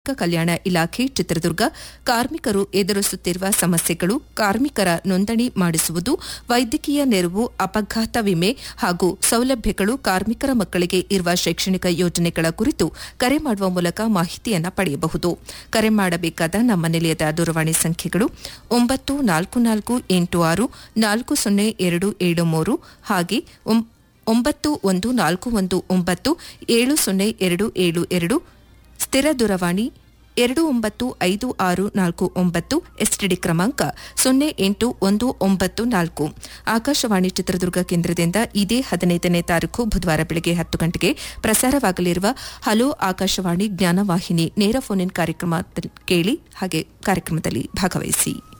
ಕಲ್ಯಾಣ ಇಲಾಖೆ ಚಿತ್ರದುರ್ಗ ಕಾರ್ಮಿಕರು ಎದುರಿಸುತ್ತಿರುವ ಸಮಸ್ಯೆಗಳು ಕಾರ್ಮಿಕರ ನೋಂದಣಿ ಮಾಡಿಸುವುದು ವೈದ್ಯಕೀಯ ನೆರವು ಅಪಘಾತ ವಿಮೆ ಹಾಗೂ ಸೌಲಭ್ಯಗಳು ಕಾರ್ಮಿಕರ ಮಕ್ಕಳಿಗೆ ಇರುವ ಶೈಕ್ಷಣಿಕ ಯೋಜನೆಗಳ ಕುರಿತು ಕರೆ ಮಾಡುವ ಮೂಲಕ ಮಾಹಿತಿಯನ್ನು ಪಡೆಯಬಹುದು ಕರೆ ಮಾಡಬೇಕಾದ ನಮ್ಮ ನಿಲಯದ ದೂರವಾಣಿ ಸಂಖ್ಯೆಗಳು ಒಂಬತ್ತು ನಾಲ್ಕು ನಾಲ್ಕು ಎಂಟು ಆರು ನಾಲ್ಕು ಸೊನ್ನೆ ಎರಡು ಏಳು ಮೂರು ಹಾಗೆ ಒಂ- ಒಂಬತ್ತು ಒಂದು ನಾಲ್ಕು ಒಂದು ಒಂಬತ್ತು ಏಳು ಸೊನ್ನೆ ಎರಡು ಏಳು ಎರಡು ಸ್ಥಿರ ದೂರವಾಣಿ ಎರಡು ಒಂಬತ್ತು ಐದು ಆರು ನಾಲ್ಕು ಒಂಬತ್ತು ಎಸ್ಟಿಡಿ ಕ್ರಮಾಂಕ ಸೊನ್ನೆ ಎಂಟು ಒಂದು ಒಂಬತ್ತು ನಾಲ್ಕು ಆಕಾಶವಾಣಿ ಚಿತ್ರದುರ್ಗ ಕೇಂದ್ರದಿಂದ ಇದೇ ಹದಿನೈದನೇ ತಾರೀಕು ಬುಧವಾರ ಬೆಳಗ್ಗೆ ಹತ್ತು ಗಂಟೆಗೆ ಪ್ರಸಾರವಾಗಲಿರುವ ಹಲೋ ಆಕಾಶವಾಣಿ ಜ್ಞಾನವಾಹಿನಿ ನೇರ ಫೋನ್ ಇನ್ ಕಾರ್ಯಕ್ರಮ ಕೇಳಿ ಹಾಗೆ ಕಾರ್ಯಕ್ರಮದಲ್ಲಿ ಭಾಗವಹಿಸಿ